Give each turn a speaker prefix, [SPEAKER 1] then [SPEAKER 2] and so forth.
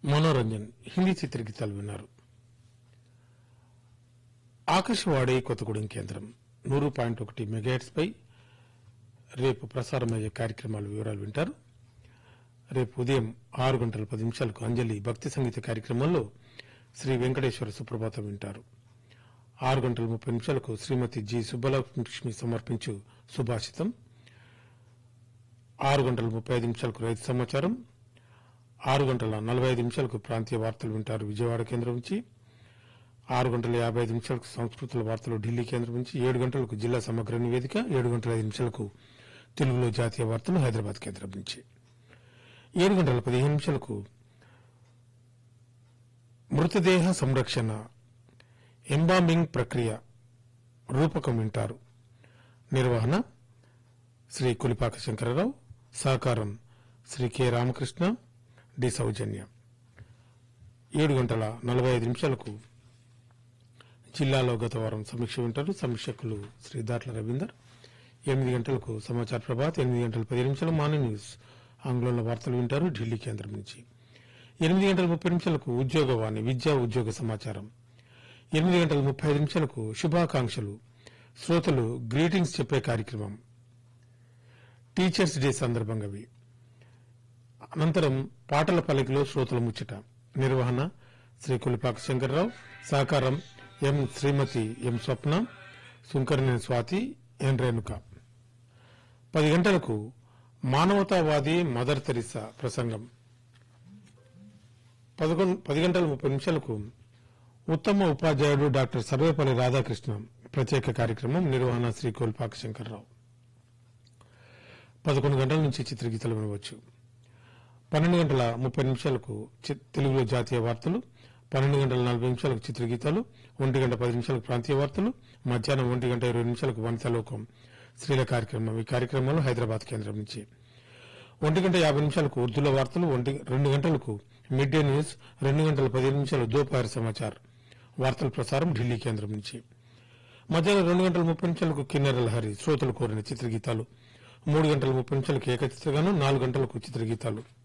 [SPEAKER 1] మనోరంజన్ హిందీ చిత్రగీతాలు విన్నారు ఆకాశవాణి కొత్తగూడెం కేంద్రం నూరు పాయింట్ ఒకటి మెగాహెట్స్ పై రేపు ప్రసారమయ్యే కార్యక్రమాల వివరాలు వింటారు రేపు ఉదయం ఆరు గంటల పది నిమిషాలకు అంజలి భక్తి సంగీత కార్యక్రమంలో శ్రీ వెంకటేశ్వర సుప్రభాతం వింటారు ఆరు గంటల ముప్పై నిమిషాలకు శ్రీమతి జి సుబ్బలక్ష్మి సమర్పించు సుభాషితం ఆరు గంటల ముప్పై ఐదు నిమిషాలకు రైతు సమాచారం ఆరు గంటల నలభై ఐదు నిమిషాలకు ప్రాంతీయ వార్తలు వింటారు విజయవాడ కేంద్రం నుంచి ఆరు గంటల యాభై ఐదు నిమిషాలకు సంస్కృతుల వార్తలు ఢిల్లీ కేంద్రం నుంచి ఏడు గంటలకు జిల్లా సమగ్ర నివేదిక ఏడు గంటల ఐదు నిమిషాలకు తెలుగులో జాతీయ వార్తలు హైదరాబాద్ కేంద్రం నుంచి ఏడు గంటల పదిహేను నిమిషాలకు మృతదేహ సంరక్షణ ఎంబామింగ్ ప్రక్రియ రూపకం వింటారు నిర్వహణ శ్రీ కులిపాక శంకరరావు సహకారం శ్రీ కె రామకృష్ణ డి సౌజన్య ఏడు గంటల నలభై ఐదు నిమిషాలకు జిల్లాలో గత వారం సమీక్ష వింటారు సమీక్షకులు శ్రీ దాట్ల రవీందర్ ఎనిమిది గంటలకు సమాచార ప్రభాత్ ఎనిమిది గంటల పది నిమిషాలు మార్నింగ్ న్యూస్ ఆంగ్లంలో వార్తలు వింటారు ఢిల్లీ కేంద్రం నుంచి ఎనిమిది గంటల ముప్పై నిమిషాలకు ఉద్యోగవాణి విద్యా ఉద్యోగ సమాచారం ఎనిమిది గంటల ముప్పై ఐదు నిమిషాలకు శుభాకాంక్షలు శ్రోతలు గ్రీటింగ్స్ చెప్పే కార్యక్రమం టీచర్స్ డే సందర్భంగా ఇవి. అనంతరం పాటల పలికిలో శ్రోతల ముచ్చట నిర్వహణ శ్రీ కులిపాక శంకర్రావు సహకారం ఎం శ్రీమతి ఎం స్వప్న సుంకరనేని స్వాతి ఎన్ రేణుక పది గంటలకు మానవతావాది మదర్ తెరిసా ప్రసంగం పదకొండు పది గంటల ముప్పై నిమిషాలకు ఉత్తమ ఉపాధ్యాయుడు డాక్టర్ సర్వేపల్లి రాధాకృష్ణ ప్రత్యేక కార్యక్రమం నిర్వహణ శ్రీ కోల్పాక శంకర్రావు పదకొండు గంటల నుంచి చిత్రగీతలు వినవచ్చు పన్నెండు గంటల ముప్పై నిమిషాలకు చి- తెలుగులో జాతీయ వార్తలు పన్నెండు గంటల నలభై నిమిషాలకు చిత్రగీతాలు ఒంటి గంట పది నిమిషాలకు ప్రాంతీయ వార్తలు మధ్యాహ్నం ఒంటి గంట ఇరవై నిమిషాలకు వనితాలోకం స్త్రీల కార్యక్రమం ఈ కార్యక్రమాలు హైదరాబాద్ కేంద్రం నుంచి ఒంటి గంట యాభై నిమిషాలకు ఉర్దూల వార్తలు ఒంటి రెండు గంటలకు మిడ్ డే న్యూస్ రెండు గంటల పదిహేను నిమిషాలు దోపహార సమాచార్ వార్తల ప్రసారం ఢిల్లీ కేంద్రం నుంచి మధ్యాహ్నం రెండు గంటల ముప్పై నిమిషాలకు కిన్నెర లహరి శ్రోతలు కోరిన చిత్రగీతాలు మూడు గంటల ముప్పై నిమిషాలకు ఏకచిత్రగాను నాలుగు గంటలకు చిత్రగీతాలు